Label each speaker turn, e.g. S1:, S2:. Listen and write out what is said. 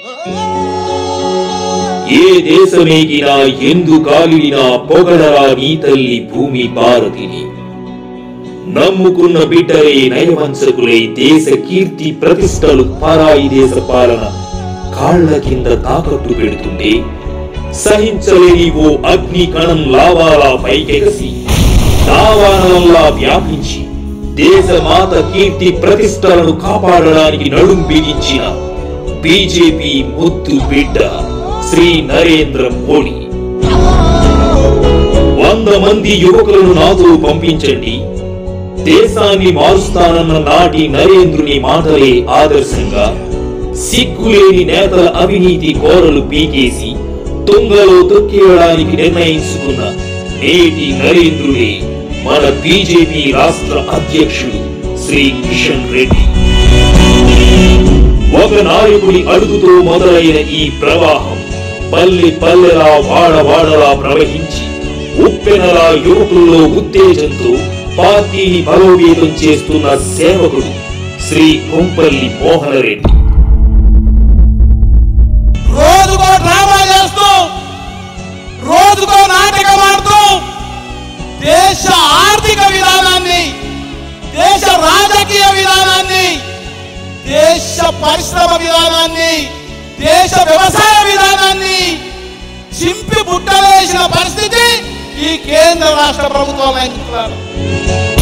S1: ఏ దేశమేగినా ఎందు కాలినా పొగడరా నీ తల్లి భూమి భారతిని నమ్ముకున్న బిడ్డలే నయవంచకులై దేశ కీర్తి ప్రతిష్టలు పరాయి దేశ పాలన కాళ్ల కింద తాకట్టు పెడుతుంటే సహించలేని ఓ అగ్ని కణం లావాలా పైకెగసి దావానంలా వ్యాపించి దేశమాత కీర్తి ప్రతిష్టలను కాపాడడానికి నడుం బిగించిన బీజేపీ ముద్దు బిడ్డ శ్రీ నరేంద్ర మోడీ వంద మంది యువకులను నాతో పంపించండి దేశాన్ని మారుస్తానన్న నాటి నరేంద్రుని మాటలే ఆదర్శంగా సిగ్గులేని నేతల అవినీతి కోరలు పీకేసి తుంగలో తొక్కేయడానికి నిర్ణయించుకున్న నేటి నరేంద్రుడే మన బీజేపీ రాష్ట్ర అధ్యక్షుడు శ్రీ కిషన్ రెడ్డి ఒక నాయకుడి అడుగుతో మొదలైన ఈ ప్రవాహం పల్లె పల్లెలా వాడ వాడలా ప్రవహించి ఉప్పెనలా యువకుల్లో ఉత్తేజంతో పార్టీని బలోపేతం చేస్తున్న సేవకుడు శ్రీ కొంపల్లి మోహనరెడ్డి
S2: రోజుకో డ్రామా చేస్తూ రోజుకో నాటకం ఆడుతూ దేశ ఆర్థిక విధానాన్ని దేశ రాజకీయ విధానాన్ని దేశ పరిశ్రమ విధానాన్ని దేశ వ్యవసాయ విధానాన్ని చింపి బుట్టలేసిన పరిస్థితి ఈ కేంద్ర రాష్ట్ర ప్రభుత్వం